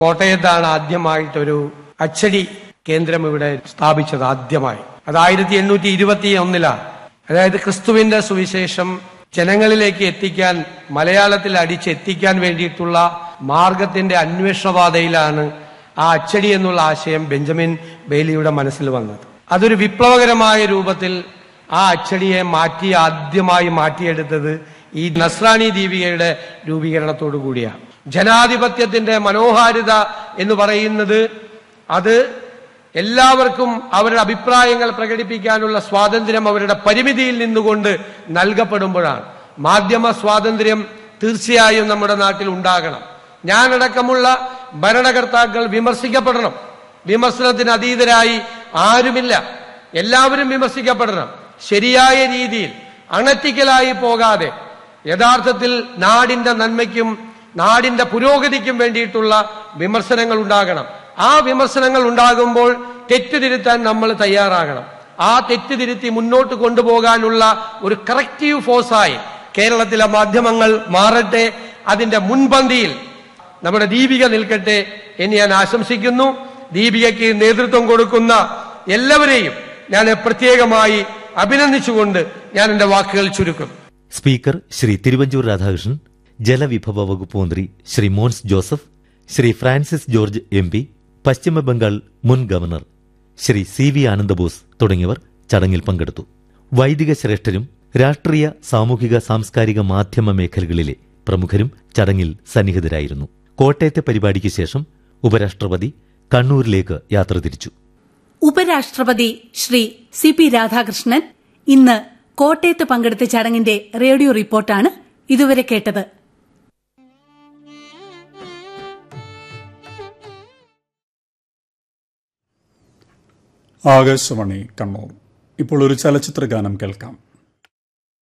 കോട്ടയത്താണ് ആദ്യമായിട്ടൊരു അച്ചടി കേന്ദ്രം ഇവിടെ സ്ഥാപിച്ചത് ആദ്യമായി അത് ആയിരത്തി എണ്ണൂറ്റി ഇരുപത്തി ഒന്നിലാണ് അതായത് ക്രിസ്തുവിന്റെ സുവിശേഷം ജനങ്ങളിലേക്ക് എത്തിക്കാൻ മലയാളത്തിൽ അടിച്ചെത്തിക്കാൻ വേണ്ടിയിട്ടുള്ള മാർഗത്തിന്റെ അന്വേഷണപാതയിലാണ് ആ അച്ചടി എന്നുള്ള ആശയം ബെഞ്ചമിൻ ബെയ്ലിയുടെ മനസ്സിൽ വന്നത് അതൊരു വിപ്ലവകരമായ രൂപത്തിൽ ആ അച്ചടിയെ മാറ്റി ആദ്യമായി മാറ്റിയെടുത്തത് ഈ നസ്രാണി ദീപികയുടെ രൂപീകരണത്തോടു കൂടിയാണ് ജനാധിപത്യത്തിന്റെ മനോഹാരിത എന്ന് പറയുന്നത് അത് എല്ലാവർക്കും അവരുടെ അഭിപ്രായങ്ങൾ പ്രകടിപ്പിക്കാനുള്ള സ്വാതന്ത്ര്യം അവരുടെ പരിമിതിയിൽ നിന്നുകൊണ്ട് നൽകപ്പെടുമ്പോഴാണ് മാധ്യമ സ്വാതന്ത്ര്യം തീർച്ചയായും നമ്മുടെ നാട്ടിൽ ഉണ്ടാകണം ഞാനടക്കമുള്ള ഭരണകർത്താക്കൾ വിമർശിക്കപ്പെടണം വിമർശനത്തിന് അതീതരായി ആരുമില്ല എല്ലാവരും വിമർശിക്കപ്പെടണം ശരിയായ രീതിയിൽ അണറ്റിക്കലായി പോകാതെ യഥാർത്ഥത്തിൽ നാടിന്റെ നന്മയ്ക്കും നാടിന്റെ പുരോഗതിക്കും വേണ്ടിയിട്ടുള്ള വിമർശനങ്ങൾ ഉണ്ടാകണം ആ വിമർശനങ്ങൾ ഉണ്ടാകുമ്പോൾ തെറ്റ് തിരുത്താൻ നമ്മൾ തയ്യാറാകണം ആ തെറ്റ് തിരുത്തി മുന്നോട്ട് കൊണ്ടുപോകാനുള്ള ഒരു കറക്റ്റീവ് ഫോഴ്സായി കേരളത്തിലെ മാധ്യമങ്ങൾ മാറട്ടെ അതിന്റെ മുൻപന്തിയിൽ നമ്മുടെ ദീപിക നിൽക്കട്ടെ എന്ന് ഞാൻ ആശംസിക്കുന്നു ദീപികയ്ക്ക് നേതൃത്വം കൊടുക്കുന്ന എല്ലാവരെയും ഞാൻ പ്രത്യേകമായി അഭിനന്ദിച്ചുകൊണ്ട് ഞാൻ എന്റെ വാക്കുകൾ ചുരുക്കും സ്പീക്കർ ശ്രീ തിരുവഞ്ചൂർ രാധാകൃഷ്ണൻ ജലവിഭവ വകുപ്പ് മന്ത്രി ശ്രീ മോൻസ് ജോസഫ് ശ്രീ ഫ്രാൻസിസ് ജോർജ് എം പി പശ്ചിമബംഗാൾ മുൻ governor Shri C V Ananda Bose തുടങ്ങിയവർ ചടങ്ങിൽ പങ്കെടുത്തു വൈദിക ശ്രേഷ്ഠരും രാഷ്ട്രീയ സാമൂഹിക സാംസ്കാരിക മാധ്യമ മേഖലകളിലെ പ്രമുഖരും ചടങ്ങിൽ സന്നിഹിതരായിരുന്നു കോട്ടയത്തെ പരിപാടിക്ക് ശേഷം ഉപരാഷ്ട്രപതി കണ്ണൂരിലേക്ക് യാത്ര തിരിച്ചു ഉപരാഷ്ട്രപതി ശ്രീ സി പി രാധാകൃഷ്ണൻ ഇന്ന് കോട്ടയത്ത് പങ്കെടുത്ത ചടങ്ങിന്റെ റേഡിയോ റിപ്പോർട്ടാണ് ഇതുവരെ കേട്ടത് ആകാശവാണി കണ്ണൂർ ഇപ്പോൾ ഒരു ചലച്ചിത്ര ഗാനം കേൾക്കാം